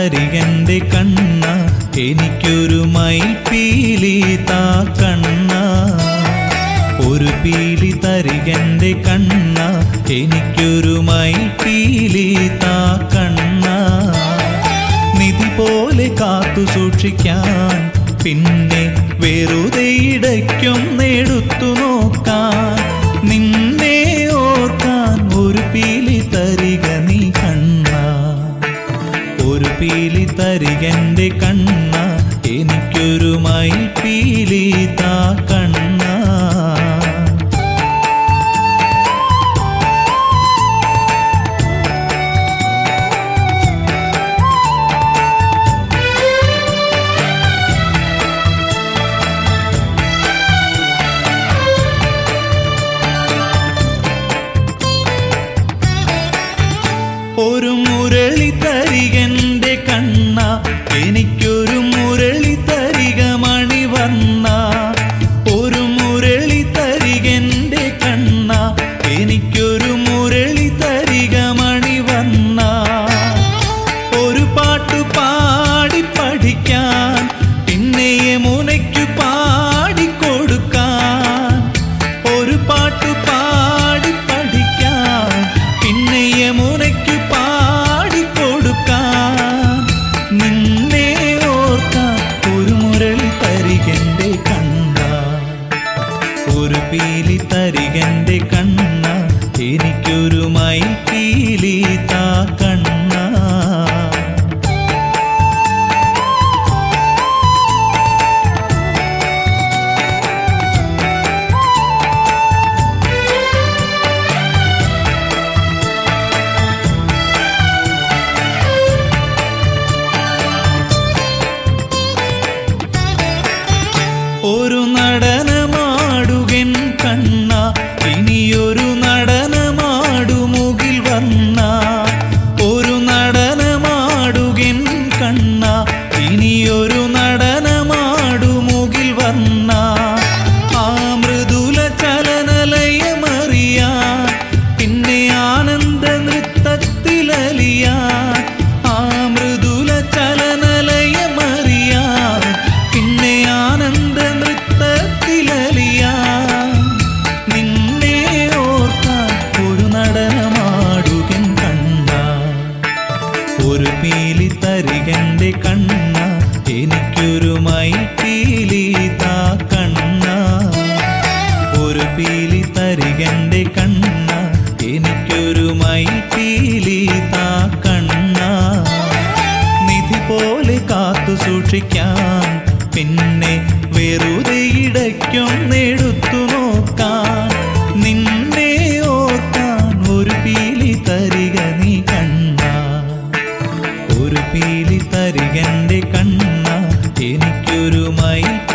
തരികന്റെ കണ്ണ എനിക്കൊരു മയിൽപ്പീലി താ കണ്ണ ഒരു പീലി തരികന്റെ കണ്ണ എനിക്കൊരു മയിൽപ്പീലി താ കണ്ണ നിധി പോലെ കാത്തു സൂക്ഷിക്കാൻ പിന്നെ വെറുതെ ഇടയ്ക്കൊന്നെടുത്തു നോക്കാൻ നിന്നെ ഓർക്കാൻ ഒരു പീലി തരിക നീ കണ്ണ ഒരു പീലി തരികന്റെ കണ്ണ എനിക്കൊരു മയിൽ പീലി താ കണ്ണ ഒരു മുരളി തരികന്റെ കണ്ണ എനിക്കൊരു മുരളി തരിക മണി വന്ന ഒരു മുരളി തരികന്റെ കണ്ണ എനിക്കൊരു മുരളി തരിക മണി വന്ന ഒരു പാട്ടു പാടി പഠിക്കാൻ പിന്നെ യമുനയ്ക്കു പാടിക്കൊടുക്കാൻ ഒരു പാട്ടു പാടി പഠിക്കാൻ പിന്നെ യമുനയ്ക്കു പാടിക്കൊടുക്കാൻ നിന്നെ ഓർക്കാൻ ഒരു മുരളി തരികന്റെ കണ്ണ ഒരു പീലി തരികന്റെ കണ്ണ എനിക്കൊരു മയിൽ പീലി താ കണ്ണ ഒരു നടനമാടുകൻ കണ്ണ ഇനിയൊരു നടനമാടുമുകിൽ വന്ന ഒരു നടനമാടുകൻ കണ്ണ ഇനിയൊരു നടനമാടുമുകിൽ വന്ന ആ മൃദുല ചലനലയമറിയാൻ പിന്നെ ആനന്ദ നൃത്തത്തിലലിയാൻ ആ മൃദുല ചലനലയമറിയാൻ പിന്നെ ആനന്ദ നൃത്തത്തിലലിയാൻ നിന്നെ ഓർക്കാൻ ഒരു നടനമാടുകൻ കണ്ണ ഒരു പീലി തരികന്റെ കണ്ണ എനിക്കൊരു മയിൽ പീലി താ കണ്ണ ഒരു പീലി തരികന്റെ കണ്ണ എനിക്കൊരു മയിൽ പീലി താ കണ്ണ നിധി പോലെ കാത്തു സൂക്ഷിക്കാൻ പിന്നെ വെറുതെ ഇടയ്ക്കൊന്നെടുത്തു നോക്കാൻ നിന്നെ ഓർക്കാൻ ഒരു പീലി തരിക നീ കണ്ണ ഒരു പീലി തരികന്റെ കണ്ണ എനിക്കൊരു മയിൽ